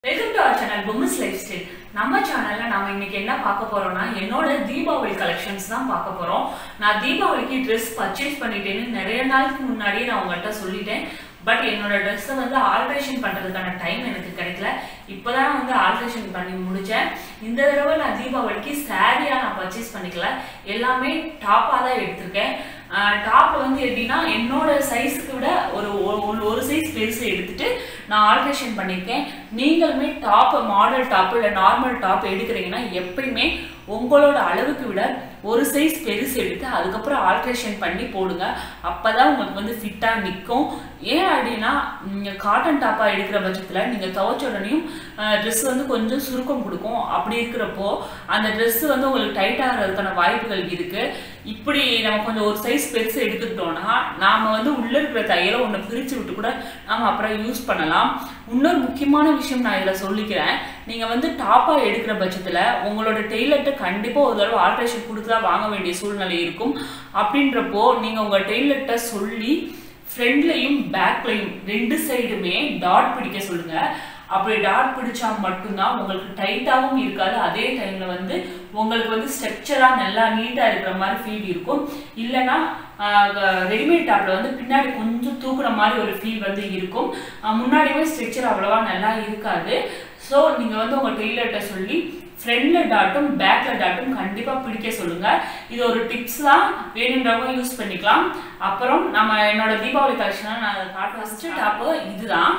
welcome to our channel women's lifestyle நம்ம சேனல்ல நாம இன்னைக்கு என்ன பார்க்க போறோம்னா என்னோட தீபாவளி கலெக்ஷன்ஸ் தான் பார்க்க போறோம் நான் தீபாவளிக்கு ட்ரெஸ் பர்ச்சேஸ் பண்ணிட்டேன்னு நிறைய நாளுக்கு முன்னாடியே நான் உங்கள்கிட்ட சொல்லிட்டேன் பட் என்னோட ட்ரெஸ்ஸை வந்து ஆல்ட்ரேஷன் பண்றதுக்கான டைம் எனக்கு கிடைக்கல இப்போதான் வந்து ஆல்ட்ரேஷன் பண்ணி முடிச்சேன் இந்த தடவை நான் தீபாவளிக்கு சாரியா நான் பர்ச்சேஸ் பண்ணிக்கல எல்லாமே டாப்பாக தான் எடுத்திருக்கேன் டாப் வந்து எப்படின்னா என்னோட சைஸுக்கு விட ஒரு ஒரு- ஒரு சைஸ் பெருசு எடுத்துட்டு நான் ஆல்ட்ரேஷன் பண்ணியிருக்கேன் நீங்களுமே டாப் மாடல் டாப் இல்லை நார்மல் டாப் எடுக்கிறீங்கன்னா எப்பயுமே உங்களோட அளவுக்கு விட ஒரு சைஸ் பெருசு எடுத்து அதுக்கப்புறம் ஆல்ட்ரேஷன் பண்ணி போடுங்க அப்பதான் உங்களுக்கு வந்து ஃபிட்டாக நிற்கும் ஏன் அப்படின்னா நீங்கள் காட்டன் டாப்பாக எடுக்கிற பட்சத்தில் நீங்கள் துவைச்ச உடனேயும் ட்ரெஸ் வந்து கொஞ்சம் சுருக்கம் கொடுக்கும் அப்படி இருக்கிறப்போ அந்த ட்ரெஸ் வந்து உங்களுக்கு டைட் ஆகிறதுக்கான வாய்ப்புகள் இருக்கு இப்படி நம்ம கொஞ்சம் ஒரு சைஸ் பெருசு எடுத்துக்கிட்டோம்னா நாம வந்து உள்ள இருக்கிற தையலை ஒன்று பிரித்து விட்டு கூட நாம அப்புறம் யூஸ் பண்ணலாம் இன்னொரு முக்கியமான விஷயம் நான் இதில் சொல்லிக்கிறேன் நீங்கள் வந்து டாப்பாக எடுக்கிற பட்சத்தில் உங்களோட டெய்லர்கிட்ட கண்டிப்பாக ஒரு தடவை ஆல்ட்ரேஷன் கொடுத்து தான் வாங்க வேண்டிய சூழ்நிலை இருக்கும் அப்படின்றப்போ நீங்கள் உங்கள் டெய்லர்கிட்ட சொல்லி ஃப்ரண்ட்லையும் பேக்லையும் ரெண்டு சைடுமே டாட் பிடிக்க சொல்லுங்க அப்படி டாட் பிடிச்சா மட்டும்தான் உங்களுக்கு டைட்டாகவும் இருக்காது அதே டைம்ல வந்து உங்களுக்கு வந்து ஸ்ட்ரக்சரா நல்லா நீட்டா இருக்கிற மாதிரி ஃபீல் இருக்கும் இல்லைன்னா ரெடிமேட் டாப்ல வந்து பின்னாடி கொஞ்சம் தூக்குற மாதிரி ஒரு ஃபீல் வந்து இருக்கும் ஆஹ் முன்னாடியுமே ஸ்ட்ரக்சர் அவ்வளவா நல்லா இருக்காது ஸோ நீங்க வந்து உங்க டெய்லர்கிட்ட சொல்லி ஃப்ரண்ட்ல டாட்டும் பேக்ல டாட்டும் கண்டிப்பா பிடிக்க சொல்லுங்க இது ஒரு டிப்ஸ் தான் வேணுன்றவங்க யூஸ் பண்ணிக்கலாம் அப்புறம் நம்ம என்னோட தீபாவளி கலெக்ஷனை நான் காட்ட ஃபர்ஸ்ட் டாப்பு இதுதான்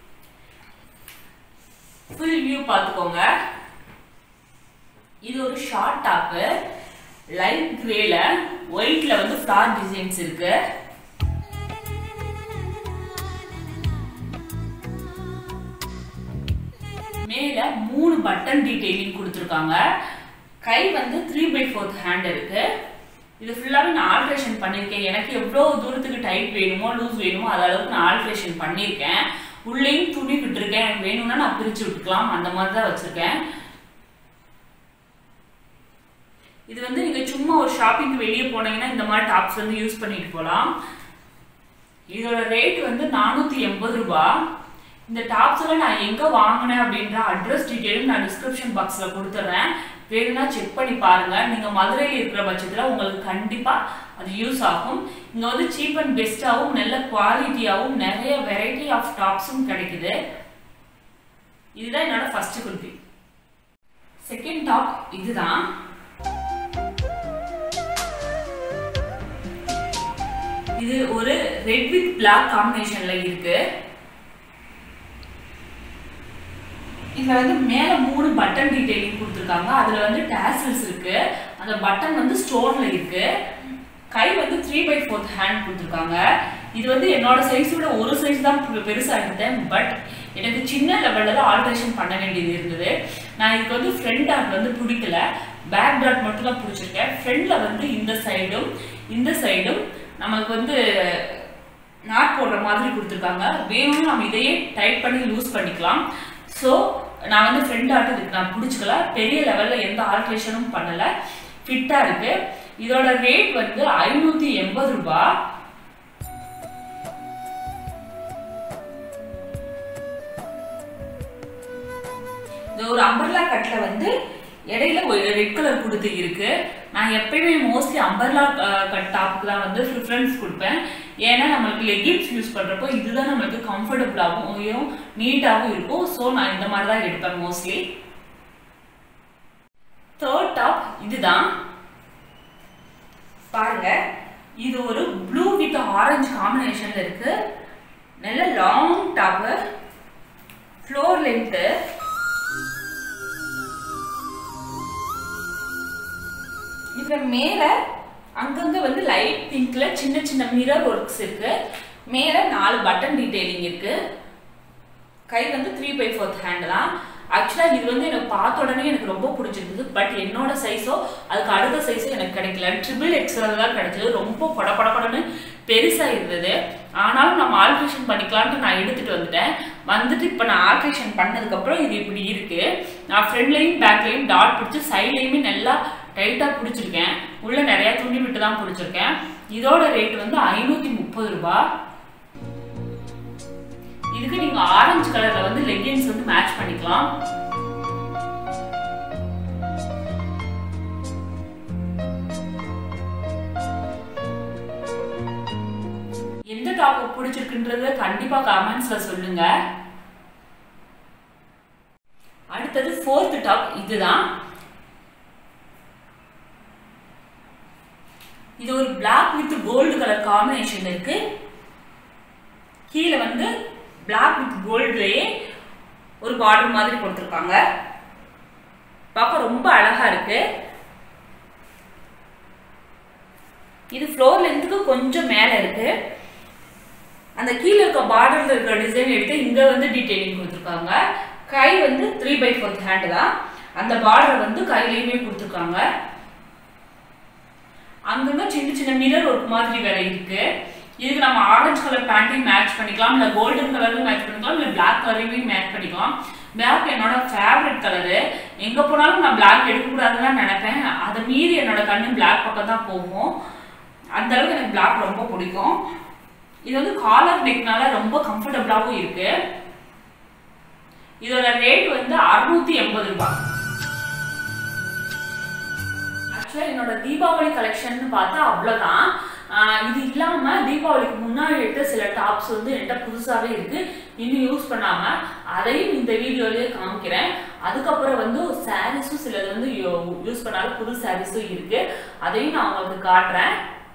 ஃபுல் வியூ பார்த்துக்கோங்க இது ஒரு ஷார்ட் டாப்பு லைட் கிரேல ஒயிட்ல வந்து ஃப்ளார் டிசைன்ஸ் இருக்கு மேல மூணு பட்டன் டீடைலிங் கொடுத்துருக்காங்க கை வந்து த்ரீ பை ஃபோர்த் ஹேண்ட் இருக்கு இது ஃபுல்லாகவே நான் ஆல்ட்ரேஷன் பண்ணியிருக்கேன் எனக்கு எவ்வளோ தூரத்துக்கு டைட் வேணுமோ லூஸ் வேணுமோ அது அளவுக்கு நான் ஆல்ட்ரேஷன் பண்ணியிருக்கேன் உள்ளேயும் துணி விட்டுருக்கேன் எனக்கு வேணும்னா நான் பிரித்து விட்டுக்கலாம் அந்த மாதிரி தான் வச்சுருக்கேன் இது வந்து நீங்கள் சும்மா ஒரு ஷாப்பிங்க்கு வெளியே போனீங்கன்னா இந்த மாதிரி டாப்ஸ் வந்து யூஸ் பண்ணிட்டு போகலாம் இதோட ரேட் வந்து நானூற்றி எண்பது ரூபா இந்த டாப்ஸ் எல்லாம் நான் எங்க வாங்கினேன் அப்படின்ற அட்ரஸ் டீட்டெயிலும் நான் டிஸ்கிரிப்ஷன் பாக்ஸ்ல கொடுத்துட்றேன் வேணும்னா செக் பண்ணி பாருங்க நீங்க மதுரையில் இருக்கிற பட்சத்துல உங்களுக்கு கண்டிப்பா அது யூஸ் ஆகும் இங்க வந்து சீப் அண்ட் பெஸ்டாகவும் நல்ல குவாலிட்டியாகவும் நிறைய வெரைட்டி ஆஃப் டாப்ஸும் கிடைக்குது இதுதான் என்னோட ஃபர்ஸ்ட் குர்த்தி செகண்ட் டாப் இதுதான் இது ஒரு ரெட் வித் பிளாக் காம்பினேஷன்ல இருக்கு இதுல வந்து மேல மூணு பட்டன் டீடைலிங் கொடுத்துருக்காங்க அதுல வந்து டேசல்ஸ் இருக்கு அந்த பட்டன் வந்து ஸ்டோன்ல இருக்கு கை வந்து த்ரீ பை ஃபோர்த் ஹேண்ட் கொடுத்துருக்காங்க இது வந்து என்னோட சைஸ் விட ஒரு சைஸ் தான் பெ- பெருசா எடுத்தேன் பட் எனக்கு சின்ன லெவல்ல தான் ஆல்ட்ரேஷன் பண்ண வேண்டியது இருந்தது நான் இதுக்கு வந்து ஃப்ரண்ட் டாட் வந்து பிடிக்கல பேக் டாட் மட்டும் தான் பிடிச்சிருக்கேன் ஃப்ரண்ட்ல வந்து இந்த சைடும் இந்த சைடும் நமக்கு வந்து நாட் போடுற மாதிரி கொடுத்துருக்காங்க வேணும்னு நம்ம இதையே டைட் பண்ணி யூஸ் பண்ணிக்கலாம் ஸோ நான் வந்து ஃப்ரெண்ட் ஆட்டு இதுக்கு நான் பிடிச்சிக்கல பெரிய லெவலில் எந்த ஆல்ட்ரேஷனும் பண்ணலை ஃபிட்டாக இருக்கு இதோட ரேட் வந்து ஐநூற்றி எண்பது ரூபாய் இது ஒரு அம்பர்லா கட்டில் வந்து இடையில ஒரு ரெட் கலர் கொடுத்து இருக்கு நான் எப்பயுமே மோஸ்ட்லி அம்பர்லா கட் டாப்புக்கு தான் வந்து ப்ரிஃபரன்ஸ் கொடுப்பேன் ஏன்னா நம்மளுக்கு லெகின்ஸ் யூஸ் பண்றப்போ இதுதான் நம்மளுக்கு கம்ஃபர்டபுளாகவும் நீட்டாகவும் இருக்கும் ஸோ நான் இந்த மாதிரி தான் எடுப்பேன் மோஸ்ட்லி தேர்ட் டாப் இதுதான் பாருங்க இது ஒரு ப்ளூ வித் ஆரஞ்சு காம்பினேஷன்ல இருக்கு நல்ல லாங் டாப்பு ஃப்ளோர் லென்த்து இதுல மேல அங்கங்க வந்து லைட் பிங்க்ல சின்ன சின்ன மிரர் ஒர்க்ஸ் இருக்கு மேல நாலு பட்டன் டீடைலிங் இருக்கு கை வந்து த்ரீ பை ஃபோர்த் ஹேண்ட் தான் ஆக்சுவலாக இது வந்து எனக்கு பார்த்த உடனே எனக்கு ரொம்ப பிடிச்சிருந்தது பட் என்னோட சைஸோ அதுக்கு அடுத்த சைஸோ எனக்கு கிடைக்கல ட்ரிபிள் எக்ஸல் தான் கிடைச்சது ரொம்ப கொட கொட கொடன்னு பெருசாக இருந்தது ஆனாலும் நம்ம ஆல்ட்ரேஷன் பண்ணிக்கலான்ட்டு நான் எடுத்துட்டு வந்துட்டேன் வந்துட்டு இப்போ நான் ஆல்ட்ரேஷன் பண்ணதுக்கப்புறம் இது இப்படி இருக்கு நான் ஃப்ரண்ட்லையும் பேக்லையும் டாட் பிடிச்சி சைட்லையுமே நல்லா டைட்டாக பிடிச்சிருக்கேன் உள்ள நிறைய துணி விட்டு தான் பிடிச்சிருக்கேன் இதோட ரேட் வந்து ஐநூற்றி முப்பது ரூபாய் இதுக்கு நீங்க ஆரஞ்சு கலர்ல வந்து லெகின்ஸ் வந்து மேட்ச் பண்ணிக்கலாம் எந்த டாப் பிடிச்சிருக்குன்றத கண்டிப்பா கமெண்ட்ஸ்ல சொல்லுங்க அடுத்தது ஃபோர்த் டாப் இதுதான் இது ஒரு black with gold colour combination இருக்கு கீழே வந்து பிளாக் வித் கோல்ட்லயே ஒரு பார்டர் மாதிரி கொடுத்துருக்காங்க பார்க்க ரொம்ப அழகா இருக்கு இது ஃப்ளோர் லென்த்துக்கு கொஞ்சம் மேல இருக்கு அந்த கீழே இருக்க பார்டர்ல இருக்க டிசைன் எடுத்து இங்க வந்து டீடைலிங் கொடுத்துருக்காங்க கை வந்து த்ரீ பை ஃபோர்த் ஹேண்ட் தான் அந்த பார்டர் வந்து கையிலையுமே கொடுத்துருக்காங்க அங்கங்க சின்ன சின்ன மிரர் ஒர்க் மாதிரி வேற இருக்கு இதுக்கு நம்ம ஆரஞ்சு கலர் பேண்ட்டையும் மேட்ச் பண்ணிக்கலாம் இல்ல கோல்டன் கலரும் மேட்ச் பண்ணிக்கலாம் இல்ல பிளாக் கலரையும் மேட்ச் பண்ணிக்கலாம் பிளாக் என்னோட ஃபேவரட் கலரு எங்க போனாலும் நான் பிளாக் எடுக்கக்கூடாதுன்னு நினைப்பேன் அதை மீறி என்னோட கண்ணு பிளாக் பக்கம் தான் போகும் அந்த அளவுக்கு எனக்கு பிளாக் ரொம்ப பிடிக்கும் இது வந்து காலர் நெக்னால ரொம்ப கம்ஃபர்டபுளாகவும் இருக்கு இதோட ரேட் வந்து அறுநூத்தி எண்பது ரூபாய் ஆக்சுவலாக என்னோட தீபாவளி கலெக்ஷன் பார்த்தா அவ்வளோதான் ஆஹ் இது இல்லாம தீபாவளிக்கு முன்னாடி எடுத்த சில டாப்ஸ் வந்து என்கிட்ட புதுசாவே இருக்கு இன்னும் யூஸ் பண்ணாம அதையும் இந்த வீடியோலயே காமிக்கிறேன் அதுக்கப்புறம் வந்து சாரீஸும் சிலது வந்து யூஸ் பண்ணாத புது சாரீஸும் இருக்கு அதையும் நான் உங்களுக்கு காட்டுறேன்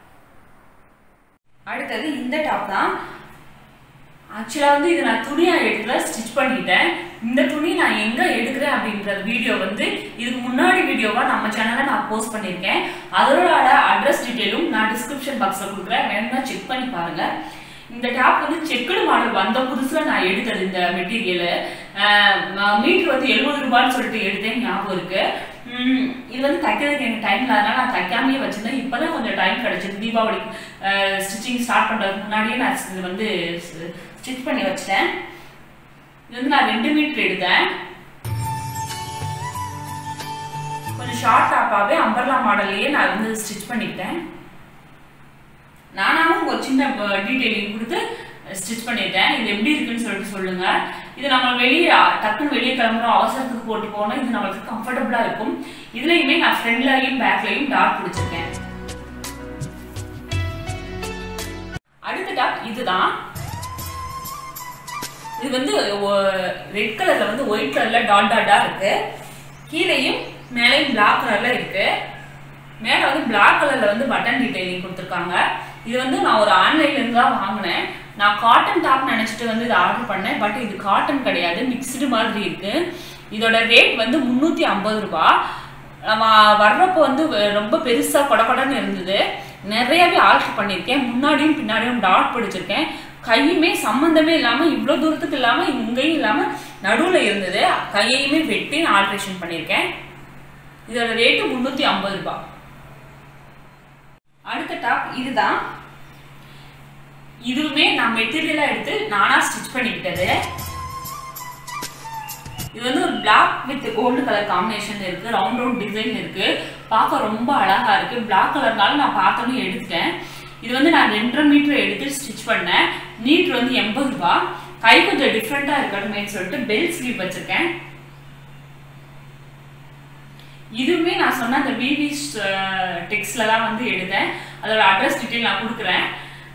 அடுத்தது இந்த டாப் தான் ஆக்சுவலாக வந்து இது நான் துணியா எடுக்கல ஸ்டிச் பண்ணிட்டேன் இந்த துணி நான் எங்க எடுக்கிறேன் அப்படின்ற வீடியோ வந்து இதுக்கு முன்னாடி வீடியோவா நம்ம சேனல்ல நான் போஸ்ட் பண்ணியிருக்கேன் அதோட அட்ரஸ் டீட்டெயிலும் நான் டிஸ்கிரிப்ஷன் பாக்ஸ்ல கொடுக்குறேன் வேணும்னா செக் பண்ணி பாருங்க இந்த டாப் வந்து செக்குடு மாடல் வந்த புதுசுல நான் எடுத்தது இந்த மெட்டீரியல் மீட்டர் வந்து எழுபது ரூபான்னு சொல்லிட்டு எடுத்தேன் ஞாபகம் இருக்கு உம் இது வந்து தைக்கிறதுக்கு எனக்கு டைம் இல்லாதனால நான் தைக்காமையே வச்சிருந்தேன் இப்பதான் கொஞ்சம் டைம் கிடைச்சது தீபாவளி ஸ்டிச்சிங் ஸ்டார்ட் பண்றதுக்கு முன்னாடியே நான் இது வந்து ஸ்டிச் பண்ணி வச்சிட்டேன் இது வந்து நான் ரெண்டு மீட்டர் எடுத்தேன் கொஞ்சம் ஷார்ட் டாப்பாவே அம்பர்லா மாடல்லையே நான் வந்து ஸ்டிச் பண்ணிட்டேன் நானாவும் ஒரு சின்ன டீட்டெயிலிங் கொடுத்து ஸ்டிச் பண்ணிட்டேன் இது எப்படி இருக்குன்னு சொல்லிட்டு சொல்லுங்க இது நம்ம வெளியே டக்குன்னு வெளியே கிளம்புறோம் அவசரத்துக்கு போட்டு போனோம் இது நம்மளுக்கு கம்ஃபர்டபுளா இருக்கும் இதுலயுமே நான் ஃப்ரண்ட்லயும் பேக்லயும் டாட் பிடிச்சிருக்கேன் அடுத்த டாப் இதுதான் இது வந்து ரெட் கலர்ல வந்து ஒயிட் கலர்ல டாட் டாட்டா இருக்கு கீழேயும் மேலேயும் பிளாக் கலர்ல இருக்கு மேல வந்து பிளாக் கலர்ல வந்து பட்டன் டீடைலிங் கொடுத்துருக்காங்க இது வந்து நான் ஒரு ஆன்லைன்ல இருந்து தான் வாங்கினேன் நான் காட்டன் டாப் நினைச்சிட்டு வந்து இதை ஆர்டர் பண்ணேன் பட் இது காட்டன் கிடையாது மிக்ஸ்டு மாதிரி இருக்கு இதோட ரேட் வந்து முந்நூற்றி ஐம்பது ரூபாய் நம்ம வர்றப்போ வந்து ரொம்ப பெருசாக கொடக்கொடன்னு இருந்தது நிறையவே ஆல்ட்ரு பண்ணியிருக்கேன் முன்னாடியும் பின்னாடியும் டாட் பிடிச்சிருக்கேன் கையுமே சம்மந்தமே இல்லாமல் இவ்வளோ தூரத்துக்கு இல்லாமல் இங்கேயும் இல்லாமல் நடுவில் இருந்தது கையையுமே வெட்டி நான் ஆல்ட்ரேஷன் பண்ணியிருக்கேன் இதோட ரேட்டு முந்நூற்றி ஐம்பது ரூபாய் அடுத்த டாப் இதுதான் இதுவுமே நான் மெட்டீரியலா எடுத்து நானா ஸ்டிச் பண்ணிக்கிட்டது இது வந்து ஒரு black with gold colour combination இருக்கு ரவுண்ட் ரவுண்ட் டிசைன் இருக்கு பார்க்க ரொம்ப அழகா இருக்கு பிளாக் கலர்னால நான் பார்த்தோன்னே எடுத்துட்டேன் இது வந்து நான் ரெண்டரை மீட்டர் எடுத்து ஸ்டிச் பண்ணேன் மீட்டர் வந்து எண்பது ரூபாய் கை கொஞ்சம் டிஃப்ரெண்டா இருக்கணுமே சொல்லிட்டு பெல் ஸ்லீவ் வச்சிருக்கேன் இதுவுமே நான் சொன்ன அந்த பிவி டெக்ஸ்ட்ல தான் வந்து எடுத்தேன் அதோட அட்ரஸ் டீட்டெயில் நான் கொடுக்குறேன்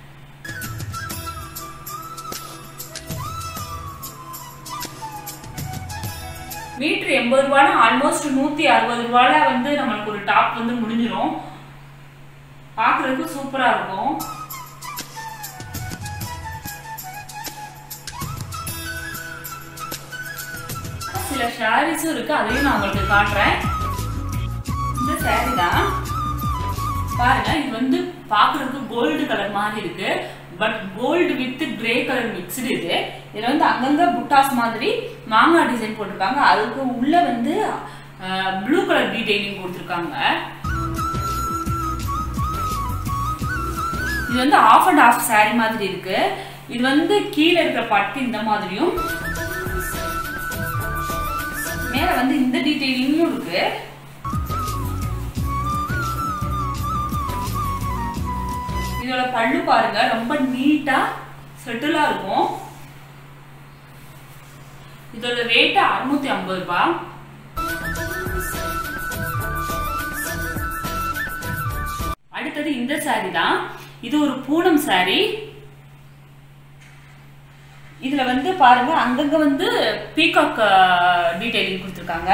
மீட்டர் எண்பது ரூபானா ஆல்மோஸ்ட் நூத்தி அறுபது ரூபால வந்து நம்மளுக்கு ஒரு டாப் வந்து முடிஞ்சிடும் பார்க்கறதுக்கு சூப்பரா இருக்கும் சில ஷாரிஸும் இருக்கு அதையும் நான் உங்களுக்கு காட்டுறேன் இந்த சாரி தான் பாருங்க இது வந்து பார்க்கறதுக்கு கோல்டு கலர் மாதிரி இருக்கு but gold with grey colour mixed இது இதுல வந்து அங்கங்க புட்டாஸ் மாதிரி மாங்காய் டிசைன் போட்டிருக்காங்க அதுக்கு உள்ள வந்து ப்ளூ கலர் டீடைலிங் கொடுத்துருக்காங்க இது வந்து ஆஃப் அண்ட் ஆஃப் சாரி மாதிரி இருக்கு இது வந்து கீழே இருக்கிற பட்டு இந்த மாதிரியும் மேல வந்து இந்த டீடைலிங்கும் இருக்கு இதோட பல்லு பாருங்க ரொம்ப நீட்டா செட்டிலா இருக்கும் இதோட ரேட்டு அறுநூத்தி ஐம்பது ரூபாய் அடுத்தது இந்த saree தான் இது ஒரு பூனம் saree இதுல வந்து பாருங்க அங்கங்க வந்து பீகாக் டீடைலிங் கொடுத்துருக்காங்க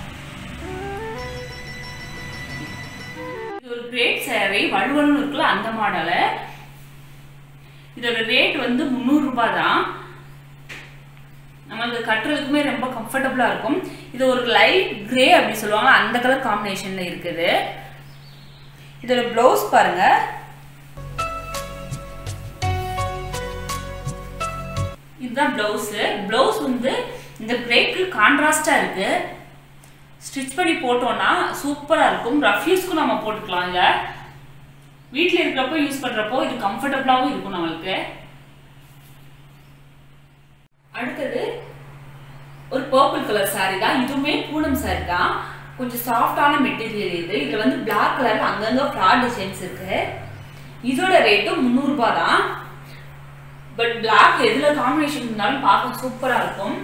இது ஒரு கிரேட் saree வலுவலும் இருக்குல்ல அந்த மாடலு இதோட ரேட் வந்து முந்நூறு ரூபாய் தான் நம்மளுக்கு கட்டுறதுக்குமே ரொம்ப கம்ஃபர்டபுளா இருக்கும் இது ஒரு லைட் கிரே அப்படி சொல்லுவாங்க அந்த கலர் காம்பினேஷன்ல இருக்குது இதோட ப்ளவுஸ் பாருங்க இதுதான் ப்ளவுஸ் ப்ளவுஸ் வந்து இந்த கிரேக்கு கான்ட்ராஸ்டா இருக்கு ஸ்டிச் பண்ணி போட்டோம்னா சூப்பரா இருக்கும் ரஃப்யூஸ்க்கும் நம்ம போட்டுக்கலாம் இங்க வீட்டில் இருக்கிறப்போ யூஸ் பண்றப்போ இது கம்ஃபர்டபுளாகவும் இருக்கும் நம்மளுக்கு அடுத்தது ஒரு பர்பிள் கலர் saree தான் இதுவுமே பூனம் saree தான் கொஞ்சம் சாஃப்டான மெட்டீரியல் இது இதுல வந்து பிளாக் கலர்ல அங்கங்க ஃப்ளார் டிசைன்ஸ் இருக்கு இதோட ரேட்டு முந்நூறுபா தான் பட் பிளாக் எதுல காம்பினேஷன் இருந்தாலும் பார்க்க சூப்பரா இருக்கும்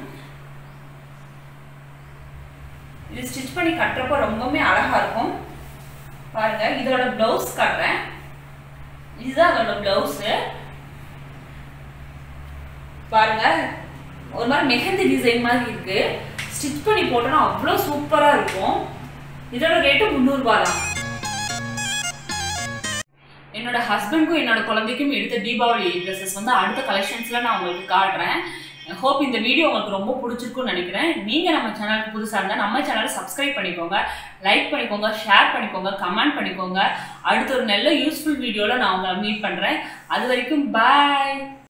இது ஸ்டிச் பண்ணி கட்டுறப்போ ரொம்பவுமே அழகா இருக்கும் பாருங்க இதோட பிளவுஸ் காட்டுறேன் இதுதான் அதோட பிளவுஸ் பாருங்க ஒரு மாதிரி மெஹந்தி டிசைன் மாதிரி இருக்கு ஸ்டிச் பண்ணி போட்டோம்னா அவ்வளோ சூப்பரா இருக்கும் இதோட ரேட்டு முந்நூறுபா தான் என்னோட ஹஸ்பண்ட்க்கும் என்னோட குழந்தைக்கும் எடுத்த தீபாவளி ட்ரெஸ்ஸஸ் வந்து அடுத்த கலெக்ஷன்ஸ்ல நான் உங்களுக்கு காட்டுறேன் ஹோப் இந்த வீடியோ உங்களுக்கு ரொம்ப பிடிச்சிருக்கும்னு நினைக்கிறேன் நீங்க நம்ம சேனலுக்கு புதுசா இருந்தா நம்ம சேனலை சப்ஸ்கிரைப் பண்ணிக்கோங்க லைக் பண்ணிக்கோங்க ஷேர் பண்ணிக்கோங்க கமெண்ட் பண்ணிக்கோங்க அடுத்த ஒரு நல்ல யூஸ்ஃபுல் வீடியோல நான் உங்களை மீட் பண்றேன் அது வரைக்கும் பாய்